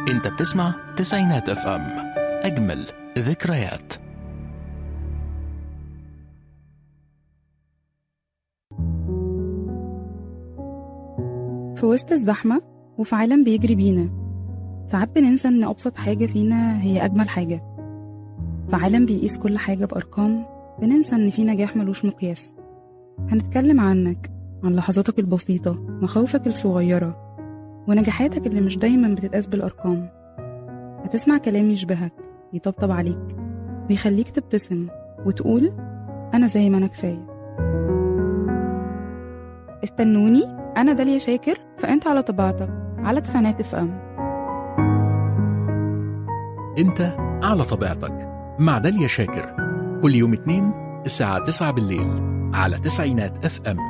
انت بتسمع تسعينات اف ام اجمل ذكريات في وسط الزحمة وفي عالم بيجري بينا ساعات بننسى إن أبسط حاجة فينا هي أجمل حاجة في عالم بيقيس كل حاجة بأرقام بننسى إن في نجاح ملوش مقياس هنتكلم عنك عن لحظاتك البسيطة مخاوفك الصغيرة ونجاحاتك اللي مش دايما بتتقاس بالأرقام هتسمع كلام يشبهك يطبطب عليك ويخليك تبتسم وتقول أنا زي ما أنا كفاية استنوني أنا داليا شاكر فأنت على طبيعتك على تسعينات اف ام انت على طبيعتك مع داليا شاكر كل يوم اثنين الساعة 9 بالليل على تسعينات اف ام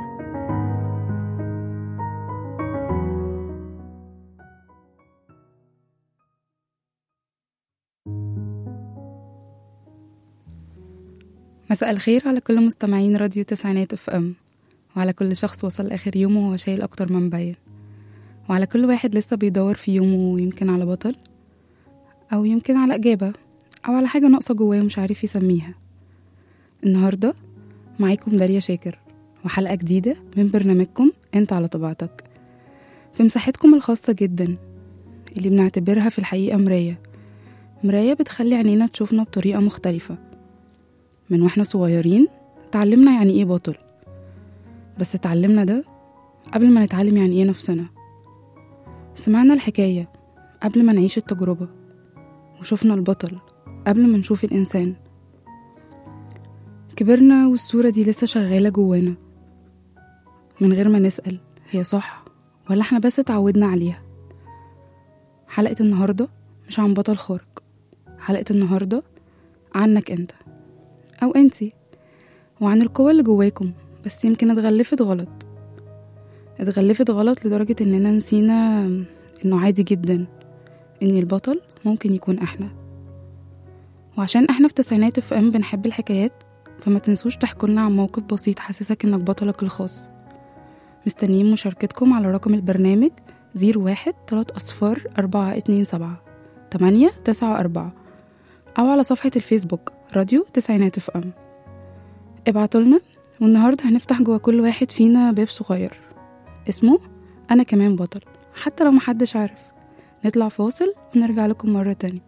مساء الخير على كل مستمعين راديو تسعينات اف ام وعلى كل شخص وصل آخر يومه وهو شايل أكتر من باين وعلى كل واحد لسه بيدور في يومه يمكن على بطل أو يمكن على إجابة أو على حاجة ناقصة جواه مش عارف يسميها النهاردة معاكم داليا شاكر وحلقة جديدة من برنامجكم أنت على طبيعتك في مساحتكم الخاصة جدا اللي بنعتبرها في الحقيقة مراية مراية بتخلي عينينا تشوفنا بطريقة مختلفة من واحنا صغيرين تعلمنا يعني ايه بطل بس اتعلمنا ده قبل ما نتعلم يعني ايه نفسنا سمعنا الحكاية قبل ما نعيش التجربة وشوفنا البطل قبل ما نشوف الإنسان كبرنا والصورة دي لسه شغالة جوانا من غير ما نسأل هي صح ولا احنا بس اتعودنا عليها حلقة النهاردة مش عن بطل خارق حلقة النهاردة عنك انت أو انتي وعن القوة اللي جواكم بس يمكن اتغلفت غلط اتغلفت غلط لدرجة اننا نسينا انه عادي جدا ان البطل ممكن يكون احنا وعشان احنا في تسعينات اف ام بنحب الحكايات فما تنسوش تحكولنا عن موقف بسيط حسسك انك بطلك الخاص مستنيين مشاركتكم على رقم البرنامج زيرو واحد تلات أصفار أربعة اتنين سبعة تمانية تسعة أربعة أو على صفحة الفيسبوك راديو تسعينات اف ام ابعتولنا والنهاردة هنفتح جوا كل واحد فينا باب صغير اسمه أنا كمان بطل حتى لو محدش عارف نطلع فاصل ونرجع لكم مرة تانية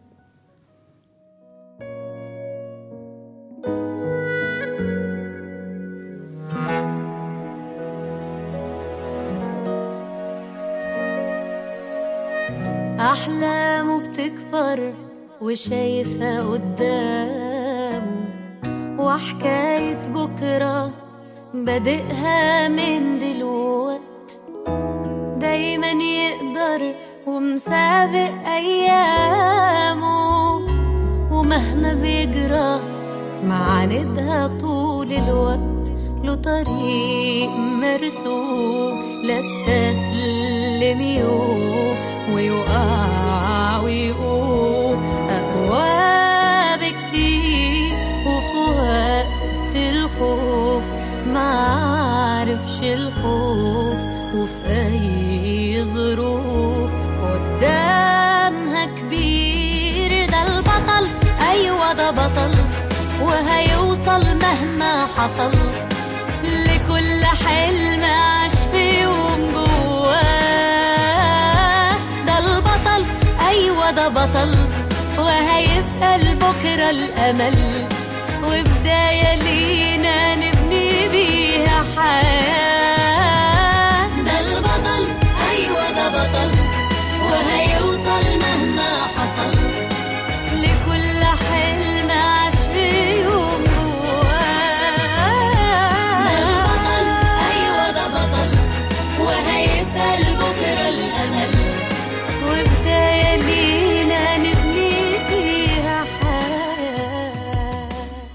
أحلامه بتكبر وشايفها قدامه وحكاية بكرة بادئها من دلوقت دايما يقدر ومسابق أيامه ومهما بيجرى معاندها طول الوقت له طريق مرسوم لا استسلم يوم ويقع ويقوم أقوى بكتير وفي وقت الخوف معرفش الخوف وفي أي ظروف قدامها كبير ده البطل أيوة ده بطل وهيوصل مهما حصل لكل حلم عاش في يوم جواه ده البطل أيوة ده بطل وهيبقى لبكرة الأمل وبداية لينا نبني بيها حياة ده البطل أيوة ده بطل وهيوصل مهما حصل لكل حلم عاش في يوم جواه ده البطل أيوة ده بطل وهيبقى لبكرة الأمل وبداية لينا نبني فيها حياة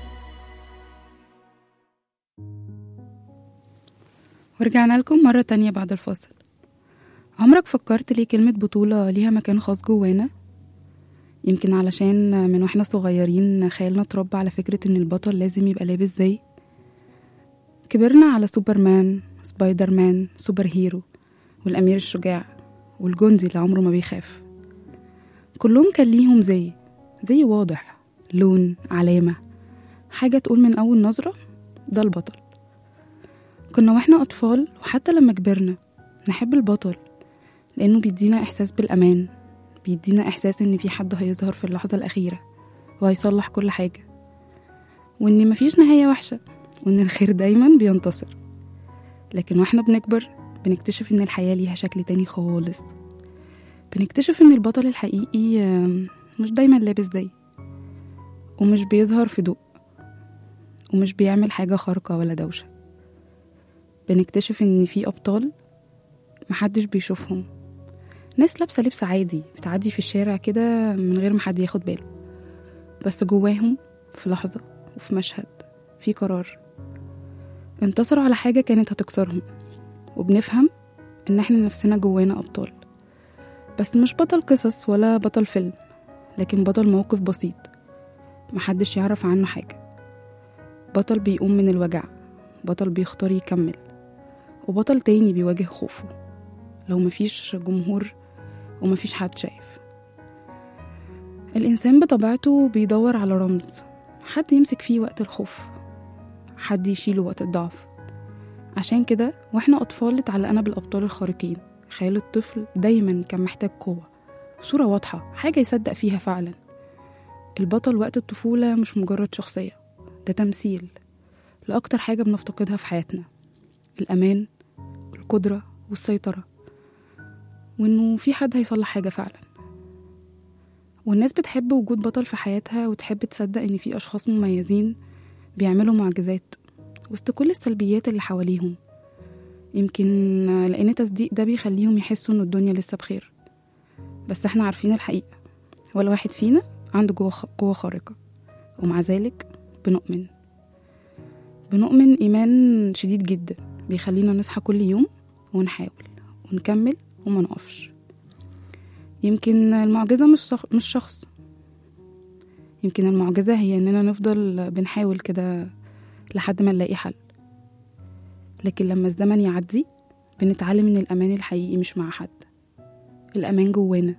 ورجعنا لكم مرة تانية بعد الفاصل عمرك فكرت ليه كلمة بطولة ليها مكان خاص جوانا؟ يمكن علشان من واحنا صغيرين خيالنا اتربى على فكرة ان البطل لازم يبقى لابس زي كبرنا على سوبرمان سبايدر مان سوبر هيرو والأمير الشجاع والجندي اللي عمره ما بيخاف كلهم كان ليهم زي زي واضح لون علامة حاجة تقول من أول نظرة ده البطل كنا واحنا أطفال وحتى لما كبرنا نحب البطل لأنه بيدينا إحساس بالأمان بيدينا إحساس إن في حد هيظهر في اللحظة الأخيرة وهيصلح كل حاجة وإن مفيش نهاية وحشة وإن الخير دايما بينتصر لكن واحنا بنكبر بنكتشف إن الحياة ليها شكل تاني خالص بنكتشف إن البطل الحقيقي آم، مش دايما لابس زي ومش بيظهر في ضوء ومش بيعمل حاجة خارقة ولا دوشة بنكتشف إن في أبطال محدش بيشوفهم ناس لابسة لبس عادي بتعدي في الشارع كده من غير ما حد ياخد باله بس جواهم في لحظة وفي مشهد في قرار انتصروا على حاجة كانت هتكسرهم وبنفهم إن احنا نفسنا جوانا أبطال بس مش بطل قصص ولا بطل فيلم لكن بطل موقف بسيط محدش يعرف عنه حاجة بطل بيقوم من الوجع بطل بيختار يكمل وبطل تاني بيواجه خوفه لو مفيش جمهور ومفيش حد شايف الإنسان بطبيعته بيدور على رمز حد يمسك فيه وقت الخوف حد يشيله وقت الضعف عشان كده واحنا أطفال اتعلقنا بالأبطال الخارقين خيال الطفل دايما كان محتاج قوة صورة واضحة حاجة يصدق فيها فعلا البطل وقت الطفولة مش مجرد شخصية ده تمثيل لأكتر حاجة بنفتقدها في حياتنا الأمان القدرة والسيطرة وإنه في حد هيصلح حاجة فعلا والناس بتحب وجود بطل في حياتها وتحب تصدق إن في أشخاص مميزين بيعملوا معجزات وسط كل السلبيات اللي حواليهم يمكن لأن تصديق ده بيخليهم يحسوا إن الدنيا لسه بخير بس احنا عارفين الحقيقة ولا واحد فينا عنده جوه خ- قوة خارقة ومع ذلك بنؤمن بنؤمن إيمان شديد جدا بيخلينا نصحى كل يوم ونحاول ونكمل وما نقفش يمكن المعجزة مش شخ- مش شخص يمكن المعجزة هي إننا نفضل بنحاول كده لحد ما نلاقي حل لكن لما الزمن يعدي بنتعلم إن الأمان الحقيقي مش مع حد الأمان جوانا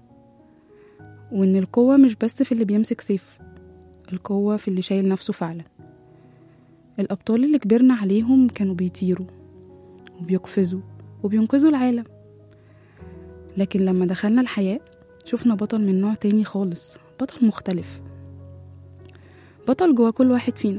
وإن القوة مش بس في اللي بيمسك سيف القوة في اللي شايل نفسه فعلا الأبطال اللي كبرنا عليهم كانوا بيطيروا وبيقفزوا وبينقذوا العالم لكن لما دخلنا الحياة شفنا بطل من نوع تاني خالص بطل مختلف بطل جوا كل واحد فينا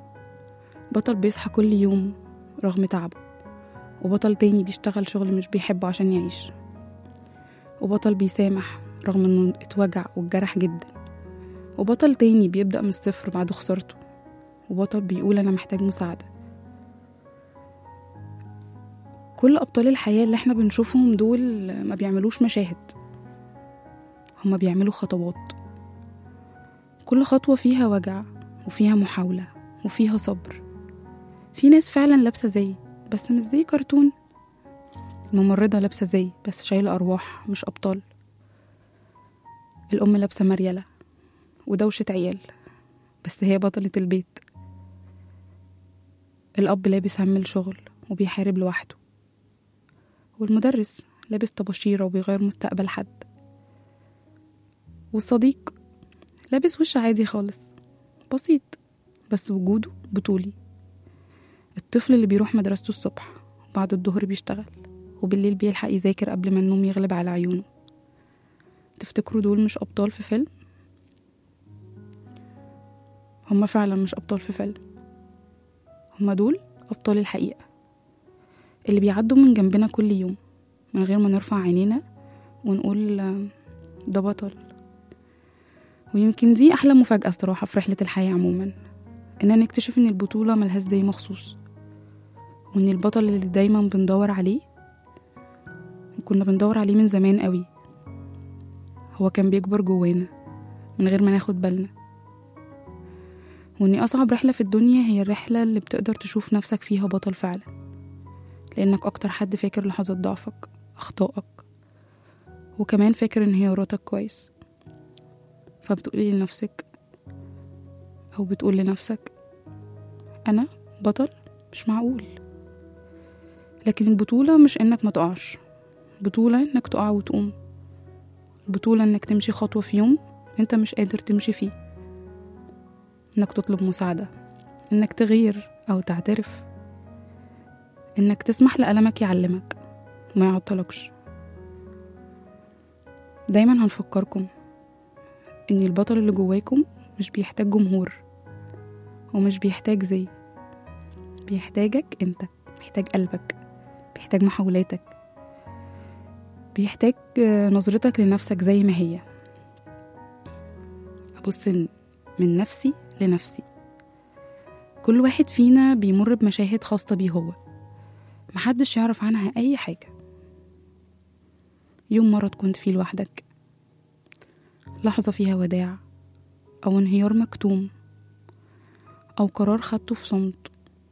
بطل بيصحى كل يوم رغم تعبه وبطل تاني بيشتغل شغل مش بيحبه عشان يعيش وبطل بيسامح رغم انه اتوجع واتجرح جدا وبطل تاني بيبدأ من الصفر بعد خسارته وبطل بيقول أنا محتاج مساعدة كل أبطال الحياة اللي احنا بنشوفهم دول ما بيعملوش مشاهد هما بيعملوا خطوات كل خطوة فيها وجع وفيها محاولة وفيها صبر في ناس فعلا لابسة زي بس مش زي كرتون الممرضة لابسة زي بس شايلة أرواح مش أبطال الأم لابسة مريلة ودوشة عيال بس هي بطلة البيت الأب لابس هم الشغل وبيحارب لوحده والمدرس لابس طباشيرة وبيغير مستقبل حد والصديق لابس وش عادي خالص بسيط بس وجوده بطولي الطفل اللي بيروح مدرسته الصبح وبعد الظهر بيشتغل وبالليل بيلحق يذاكر قبل ما النوم يغلب على عيونه تفتكروا دول مش أبطال في فيلم؟ هما فعلا مش أبطال في فيلم هما دول أبطال الحقيقة اللي بيعدوا من جنبنا كل يوم من غير ما نرفع عينينا ونقول آه، ده بطل ويمكن دي أحلى مفاجأة الصراحة في رحلة الحياة عموما إننا نكتشف إن البطولة ملهاش زي مخصوص وإن البطل اللي دايما بندور عليه وكنا بندور عليه من زمان قوي هو كان بيكبر جوانا من غير ما ناخد بالنا وإن أصعب رحلة في الدنيا هي الرحلة اللي بتقدر تشوف نفسك فيها بطل فعلا لأنك أكتر حد فاكر لحظات ضعفك أخطائك وكمان فاكر انهياراتك كويس فبتقولي لنفسك أو بتقول لنفسك أنا بطل مش معقول لكن البطولة مش إنك ما تقعش بطولة إنك تقع وتقوم بطولة انك تمشي خطوة في يوم انت مش قادر تمشي فيه انك تطلب مساعدة انك تغير او تعترف انك تسمح لألمك يعلمك وما يعطلكش دايما هنفكركم ان البطل اللي جواكم مش بيحتاج جمهور ومش بيحتاج زي بيحتاجك انت بيحتاج قلبك بيحتاج محاولاتك بيحتاج آه، نظرتك لنفسك زي ما هي أبص ل- من نفسي لنفسي كل واحد فينا بيمر بمشاهد خاصة بيه هو محدش يعرف عنها أي حاجة يوم مرض كنت فيه لوحدك لحظة فيها وداع أو انهيار مكتوم أو قرار خدته في صمت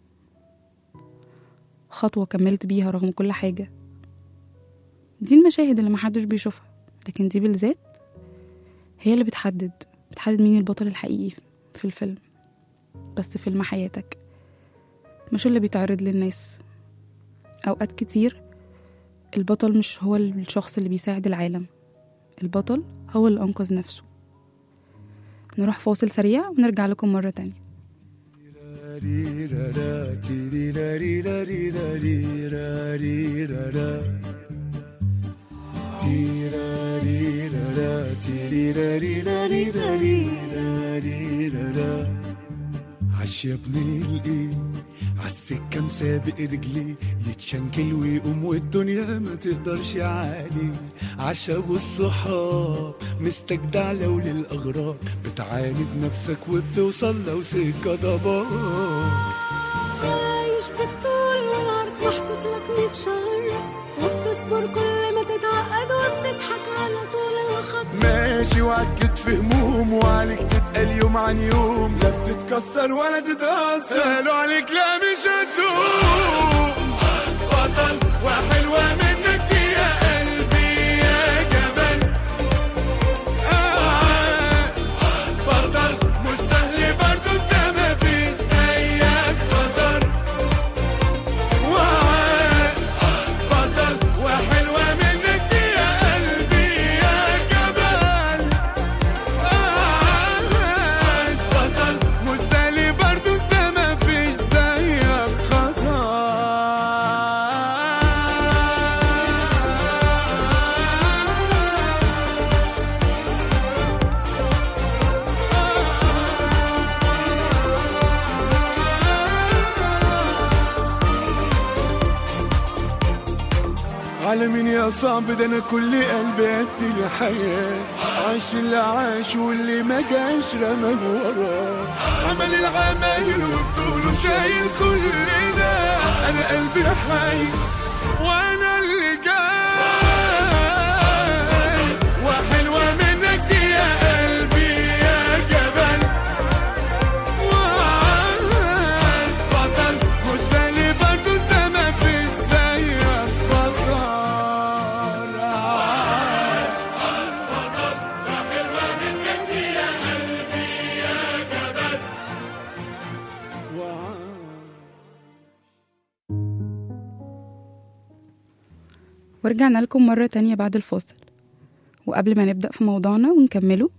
خطوة كملت بيها رغم كل حاجة دي المشاهد اللي محدش بيشوفها لكن دي بالذات هي اللي بتحدد بتحدد مين البطل الحقيقي في الفيلم بس فيلم حياتك مش اللي بيتعرض للناس أوقات كتير البطل مش هو الشخص اللي بيساعد العالم البطل هو اللي أنقذ نفسه نروح فاصل سريع ونرجع لكم مرة تانية عش يا ابني الايه عالسكة مسابق رجليه يتشنكل ويقوم والدنيا ما تقدرش عليه عش ابو الصحاب مستجدع لو للاغراض بتعاند نفسك وبتوصل لو سكة ضباب عايش بالطول والعرض محطوط لك مية شهر وبتصبر كل ما تتعقد وبتضحك على طول الخط ماشي وعكت في هموم وعليك تتقل يوم عن يوم لا بتتكسر ولا تتأثر قالوا عليك لا مش هتدوم بطل وحلوة منك دي يا قلبي يا جبل عاش بطل مش سهل برضو انت ما فيش زيك خطر وعاش بطل وحلوة منك دي يا قلبي يا جبل عاش بطل مش سهل برضو انت ما فيش زيك خطر على مين يا صعب ده انا كل قلبي قد الحياة عاش اللي عاش واللي ما جاش رماه وراه عمل العمايل وبطوله شايل كل ده انا قلبي حي وانا اللي جاي وحلوة منك دي يا قلبي يا جبل وعاش بطل مش سالي برضو انت ما فيش زيك بطل عاش ورجعنا لكم مرة تانية بعد الفاصل وقبل ما نبدأ في موضوعنا ونكمله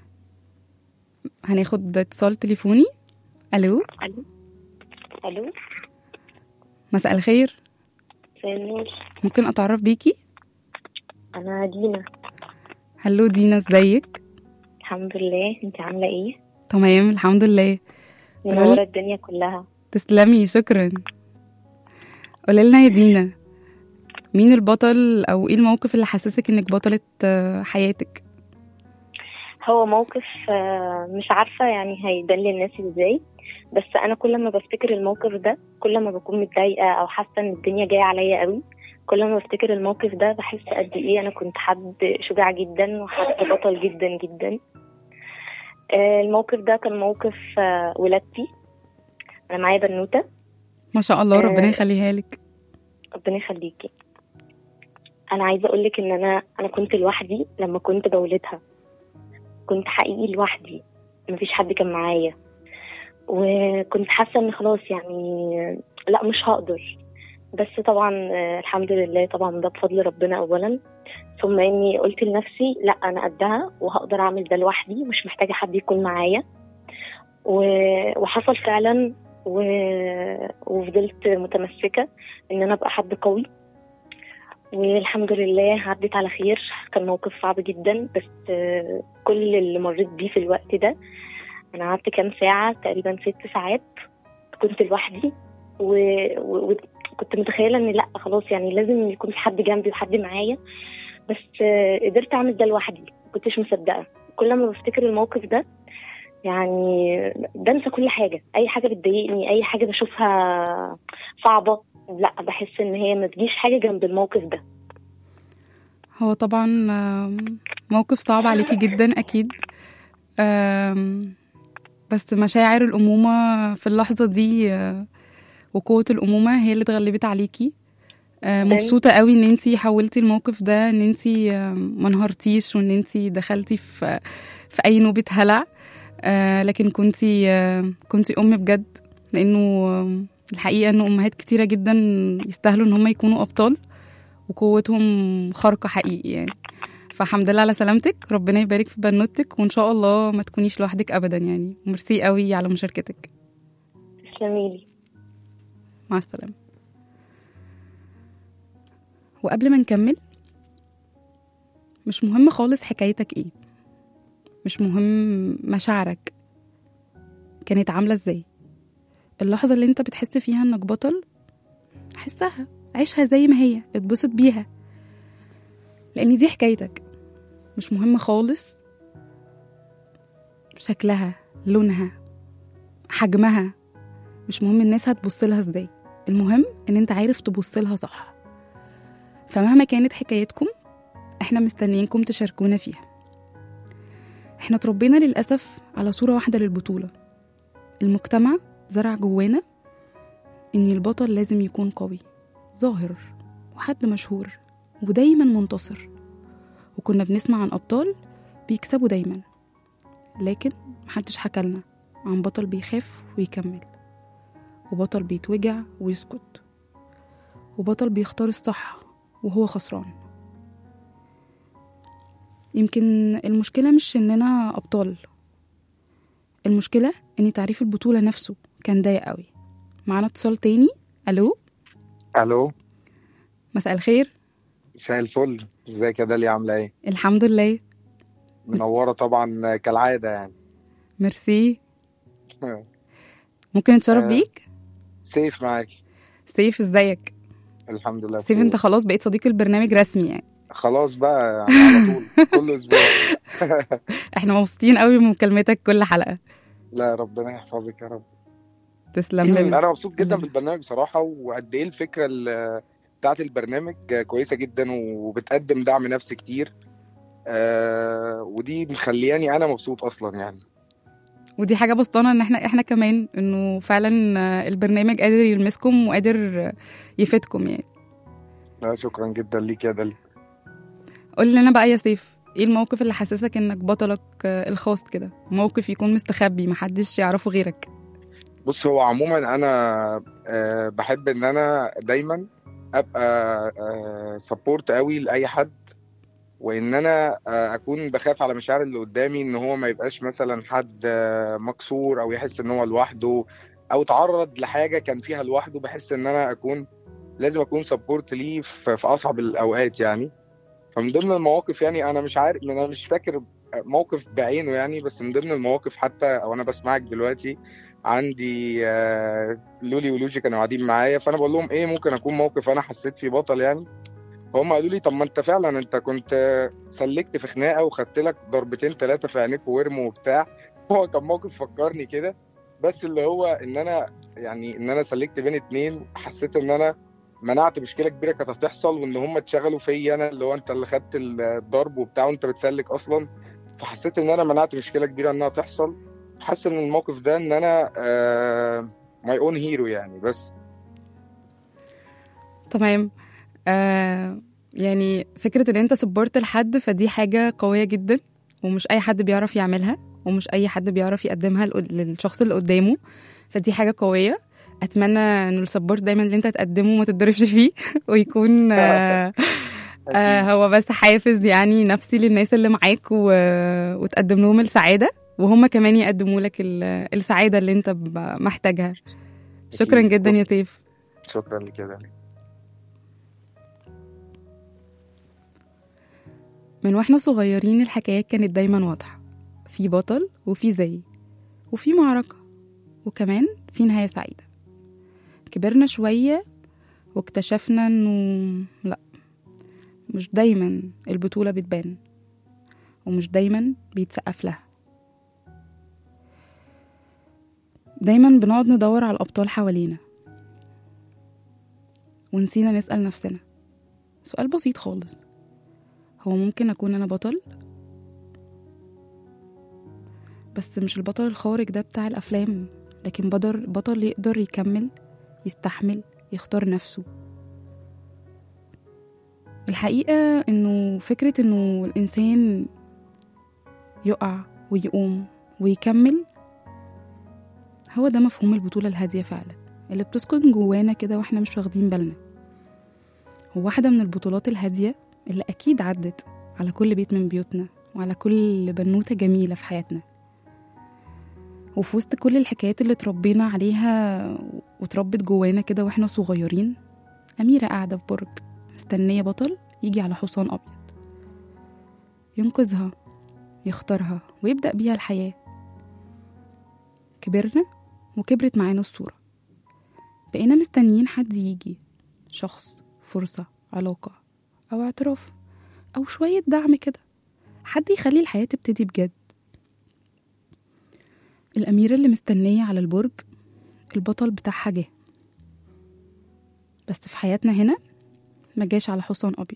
هناخد اتصال تليفوني ألو الو الو مساء الخير مساء النور ممكن أتعرف بيكي انا دينا هلو دينا ازيك الحمد لله انت عامله ايه تمام الحمد لله منوره الدنيا كلها تسلمي شكرا قولي لنا يا دينا مين البطل او ايه الموقف اللي حسسك انك بطلة آه، حياتك هو موقف آه، مش عارفه يعني هيبان للناس ازاي بس انا كل ما بفتكر الموقف ده كل ما بكون متضايقه او حاسه ان الدنيا جايه عليا قوي كل ما بفتكر الموقف ده بحس قد ايه انا كنت حد شجاع جدا وحد بطل جدا جدا آه، الموقف ده كان موقف آه، ولادتي انا معايا بنوته ما شاء الله ربنا آه. يخليها لك ربنا يخليكي انا عايزه اقول لك ان انا انا كنت لوحدي لما كنت بولدها كنت حقيقي لوحدي مفيش حد كان معايا وكنت حاسه ان خلاص يعني لا مش هقدر بس طبعا آه، الحمد لله طبعا ده بفضل ربنا اولا ثم اني قلت لنفسي لا انا قدها وهقدر اعمل ده لوحدي مش محتاجه حد يكون معايا و- وحصل فعلا و- وفضلت متمسكه ان انا ابقى حد قوي والحمد لله عدت على خير كان موقف صعب جدا بس آه، كل اللي مريت بيه في الوقت ده انا قعدت كام ساعه تقريبا ست ساعات كنت لوحدي و- و- وكنت متخيله ان لا خلاص يعني لازم يكون في حد جنبي وحد معايا بس آه، قدرت اعمل ده لوحدي ما كنتش مصدقه كل ما بفتكر الموقف ده يعني بنسى كل حاجه اي حاجه بتضايقني اي حاجه بشوفها صعبه لا بحس ان هي ما تجيش حاجه جنب الموقف ده هو طبعا آم، موقف صعب عليكي جدا اكيد آم، بس مشاعر الامومه في اللحظه دي آه، وقوه الامومه هي اللي اتغلبت عليكي آه، مبسوطه قوي ان انتي حولتي الموقف ده ان انتي آم، ما انهارتيش وان انتي دخلتي في في اي نوبه هلع آه، لكن كنتي آه، كنتي ام بجد لانه آم، الحقيقه ان امهات كتيره جدا يستاهلوا ان هم يكونوا ابطال وقوتهم خارقه حقيقي يعني فحمد لله على سلامتك ربنا يبارك في بنوتك وان شاء الله ما تكونيش لوحدك ابدا يعني ميرسي قوي على مشاركتك تسلميلي مع السلامه وقبل ما نكمل مش مهم خالص حكايتك ايه مش مهم مشاعرك كانت عامله ازاي اللحظه اللي انت بتحس فيها انك بطل حسها عيشها زي ما هي اتبسط بيها لان دي حكايتك مش مهم خالص شكلها لونها حجمها مش مهم الناس هتبص لها ازاي المهم ان انت عارف تبص لها صح فمهما كانت حكايتكم احنا مستنيينكم تشاركونا فيها احنا اتربينا للأسف على صورة واحدة للبطولة المجتمع زرع جوانا ان البطل لازم يكون قوي ظاهر وحد مشهور ودايما منتصر وكنا بنسمع عن أبطال بيكسبوا دايما لكن محدش حكالنا عن بطل بيخاف ويكمل وبطل بيتوجع ويسكت وبطل بيختار الصح وهو خسران يمكن المشكلة مش إننا أبطال المشكلة إن تعريف البطولة نفسه كان ضيق قوي معانا اتصال تاني ألو الو مساء الخير مساء الفل ازيك يا داليا عامله ايه الحمد لله منوره طبعا كالعاده يعني ميرسي ممكن نتشرف آه. بيك سيف معاكي سيف ازيك الحمد لله سيف بخير. انت خلاص بقيت صديق البرنامج رسمي يعني خلاص بقى يعني على طول كل اسبوع احنا مبسوطين قوي من مكالمتك كل حلقة لا ربنا يحفظك يا رب تسلم لنا انا مبسوط جدا بالبرنامج بصراحه وقد ايه الفكره ال- بتاعت البرنامج كويسه جدا وبتقدم دعم نفسي كتير آه ودي مخلياني انا مبسوط اصلا يعني ودي حاجة بسطانة ان احنا احنا كمان انه فعلا آه، البرنامج قادر يلمسكم وقادر آه، يفيدكم يعني لا شكرا جدا ليك يا داليا قول لنا بقى يا سيف ايه الموقف اللي حسسك انك بطلك آه، الخاص كده موقف يكون مستخبي محدش يعرفه غيرك بص هو عموما انا آه، بحب ان انا دايما ابقى سبورت قوي لاي حد وان انا آه، اكون بخاف على مشاعر اللي قدامي ان هو ما يبقاش مثلا حد آه، مكسور او يحس ان هو لوحده او تعرض لحاجه كان فيها لوحده بحس ان انا اكون لازم اكون سبورت ليه في في اصعب الاوقات يعني فمن ضمن المواقف يعني انا مش عارف انا مش فاكر موقف بعينه يعني بس من ضمن المواقف حتى او انا بسمعك دلوقتي عندي آه، لولي ولوجي كانوا قاعدين معايا فانا بقول لهم ايه ممكن اكون موقف انا حسيت فيه بطل يعني فهم قالوا لي طب ما انت فعلا انت كنت آه، سلكت في خناقه وخدت لك ضربتين ثلاثه في عينيك وورم وبتاع هو كان موقف فكرني كده بس اللي هو ان انا يعني ان انا سلكت بين اتنين حسيت ان انا منعت مشكله كبيره كانت هتحصل وان هم اتشغلوا فيا انا اللي هو انت اللي خدت الضرب وبتاع وانت بتسلك اصلا فحسيت ان انا منعت مشكله كبيره انها تحصل حاسس ان الموقف ده ان انا ماي اون هيرو يعني بس تمام آه يعني فكرة ان انت سبورت لحد فدي حاجة قوية جدا ومش اي حد بيعرف يعملها ومش اي حد بيعرف يقدمها للقد- للشخص اللي قدامه فدي حاجة قوية اتمنى انه السبورت دايما اللي انت تقدمه ما تتضربش فيه ويكون آه آه هو بس حافز يعني نفسي للناس اللي معاك و... وتقدم لهم السعاده وهم كمان يقدموا لك ال- السعاده اللي انت ب- محتاجها شكرا أكيد. جدا يا سيف شكرا لكده من واحنا صغيرين الحكايات كانت دايما واضحة في بطل وفي زي وفي معركة وكمان في نهاية سعيدة كبرنا شوية واكتشفنا انه لا مش دايما البطولة بتبان ومش دايما بيتسقف لها دايما بنقعد ندور على الأبطال حوالينا ونسينا نسأل نفسنا سؤال بسيط خالص هو ممكن أكون أنا بطل بس مش البطل الخارق ده بتاع الأفلام لكن بطل بطل يقدر يكمل يستحمل يختار نفسه الحقيقة إنه فكرة إنه الإنسان يقع ويقوم ويكمل هو ده مفهوم البطولة الهادية فعلا اللي بتسكن جوانا كده واحنا مش واخدين بالنا وواحدة من البطولات الهادية اللي أكيد عدت على كل بيت من بيوتنا وعلى كل بنوتة جميلة في حياتنا وفي وسط كل الحكايات اللي اتربينا عليها واتربت جوانا كده واحنا صغيرين أميرة قاعدة في برج مستنية بطل يجي على حصان أبيض ينقذها يختارها ويبدأ بيها الحياة كبرنا وكبرت معانا الصورة بقينا مستنيين حد يجي شخص فرصة علاقة أو اعتراف أو شوية دعم كده حد يخلي الحياة تبتدي بجد الأميرة اللي مستنية على البرج البطل بتاعها جه بس في حياتنا هنا ما جاش على حصان أبيض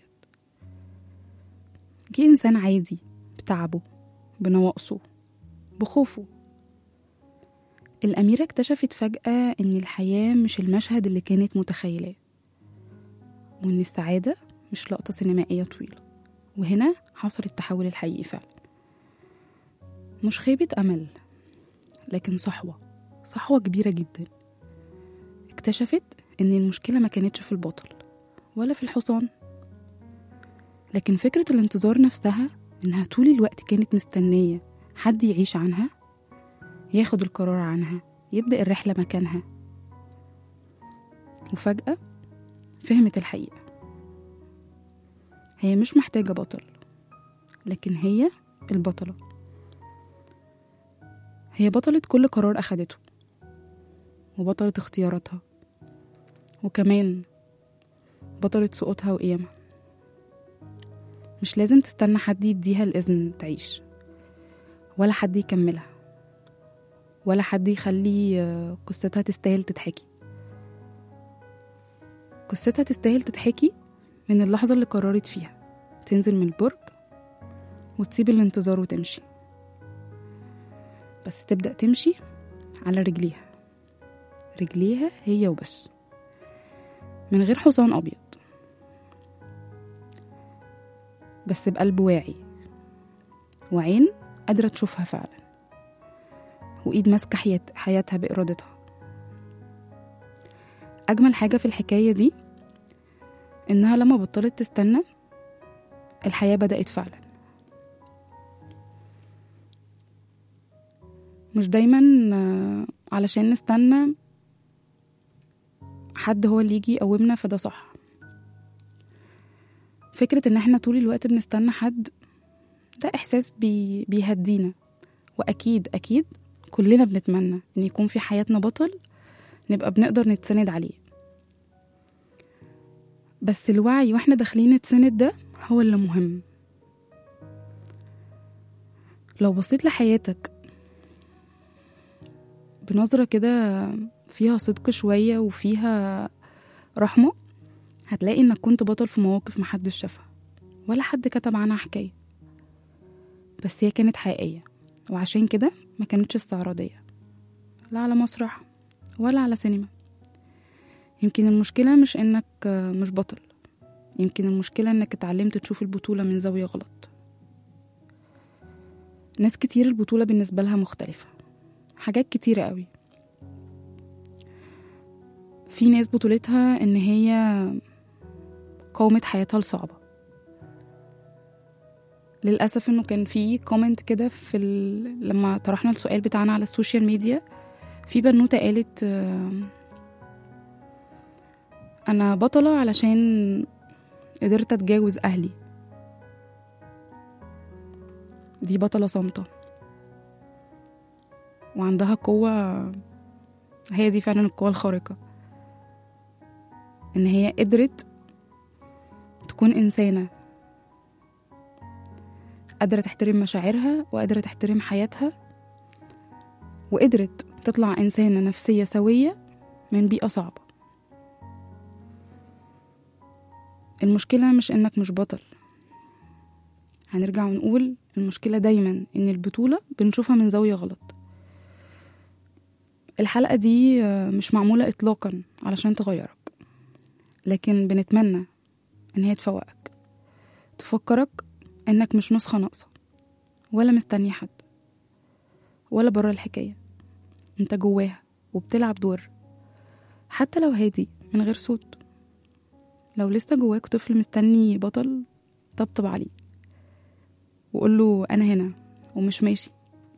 جه إنسان عادي بتعبه بنواقصه بخوفه الأميرة اكتشفت فجأة إن الحياة مش المشهد اللي كانت متخيلاه وإن السعادة مش لقطة سينمائية طويلة وهنا حصل التحول الحقيقي فعلا مش خيبة أمل لكن صحوة صحوة كبيرة جدا اكتشفت إن المشكلة ما كانتش في البطل ولا في الحصان لكن فكرة الانتظار نفسها إنها طول الوقت كانت مستنية حد يعيش عنها ياخد القرار عنها يبدأ الرحلة مكانها وفجأة فهمت الحقيقة هي مش محتاجة بطل لكن هي البطلة هي بطلة كل قرار أخدته وبطلة اختياراتها وكمان بطلة سقوطها وقيامها مش لازم تستنى حد يديها الإذن تعيش ولا حد يكملها ولا حد يخلي آه، قصتها تستاهل تتحكي قصتها تستاهل تتحكي من اللحظة اللي قررت فيها تنزل من البرج وتسيب الانتظار وتمشي بس تبدأ تمشي على رجليها رجليها هي وبس من غير حصان أبيض بس بقلب واعي وعين قادرة تشوفها فعلا وإيد ماسكة حيات- حياتها بإرادتها أجمل حاجة في الحكاية دي إنها لما بطلت تستنى الحياة بدأت فعلا مش دايما آه، علشان نستنى حد هو اللي يجي يقومنا فده صح فكرة إن احنا طول الوقت بنستنى حد ده إحساس بي بيهدينا وأكيد أكيد كلنا بنتمنى إن يكون في حياتنا بطل نبقى بنقدر نتسند عليه بس الوعي واحنا داخلين نتسند ده هو اللي مهم لو بصيت لحياتك بنظرة كده فيها صدق شوية وفيها رحمة هتلاقي انك كنت بطل في مواقف محدش شافها ولا حد كتب عنها حكاية بس هي كانت حقيقية وعشان كده ما كانتش استعراضية لا على مسرح ولا على سينما يمكن المشكلة مش انك مش بطل يمكن المشكلة انك اتعلمت تشوف البطولة من زاوية غلط ناس كتير البطولة بالنسبة لها مختلفة حاجات كتيرة قوي في ناس بطولتها ان هي قاومت حياتها الصعبة للأسف انه كان في كومنت كده في ال... لما طرحنا السؤال بتاعنا على السوشيال ميديا في بنوتة قالت آه، أنا بطلة علشان قدرت أتجاوز أهلي دي بطلة صامتة وعندها قوة هي دي فعلا القوة الخارقة إن هي قدرت تكون إنسانة قادرة تحترم مشاعرها وقادرة تحترم حياتها وقدرت تطلع إنسانة نفسية سوية من بيئة صعبة المشكلة مش إنك مش بطل هنرجع ونقول المشكلة دايما إن البطولة بنشوفها من زاوية غلط الحلقة دي آه، مش معمولة إطلاقا علشان تغيرك لكن بنتمنى إن هي تفوقك تفكرك إنك مش نسخة ناقصة ولا مستني حد ولا بره الحكاية انت جواها وبتلعب دور حتى لو هادي من غير صوت لو لسه جواك طفل مستني بطل طبطب عليه وقول له أنا هنا ومش ماشي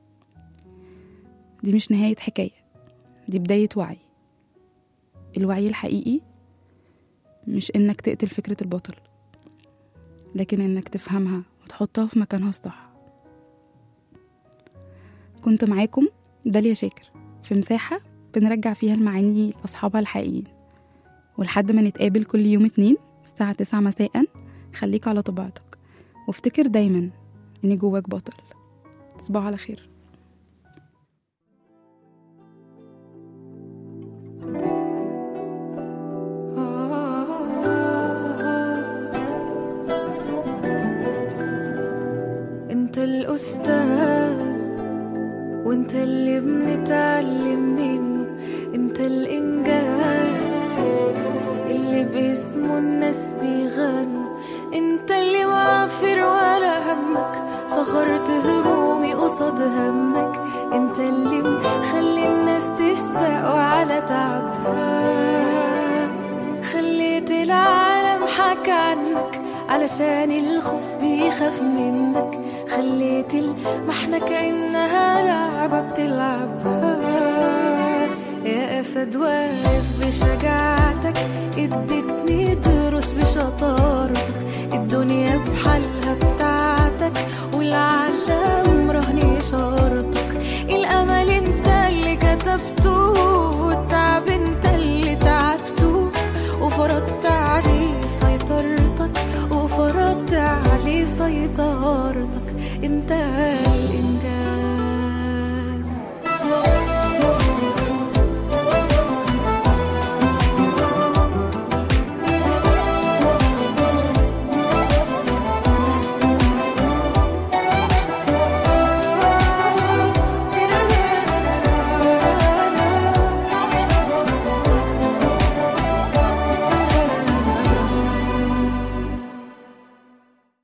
دي مش نهاية حكاية دي بداية وعي الوعي الحقيقي مش إنك تقتل فكرة البطل لكن إنك تفهمها وتحطها في مكانها الصح كنت معاكم داليا شاكر في مساحة بنرجع فيها المعاني لأصحابها الحقيقيين ولحد ما نتقابل كل يوم اتنين الساعة تسعة مساء خليك على طبيعتك وافتكر دايما إن جواك بطل تصبحوا على خير انت الاستاذ وانت اللي بنتعلم منه انت الانجاز اللي باسمه الناس بيغنوا انت اللي معافر ولا همك صخرت همومي قصاد همك انت اللي مخلي الناس تستقوى على تعبها خليت العالم حكى عنك علشان الخوف بيخاف منك خليت المحنة كأنها لعبة بتلعبها يا أسد واقف بشجاعتك اديتني دروس بشطارتك الدنيا بحالها بتاعتك والعالم رهن شرطك الأمل انت اللي كتبته والتعب انت اللي تعبته وفرضت عليه سيطرتك وفرضت عليه سيطرتك انت الإنجاز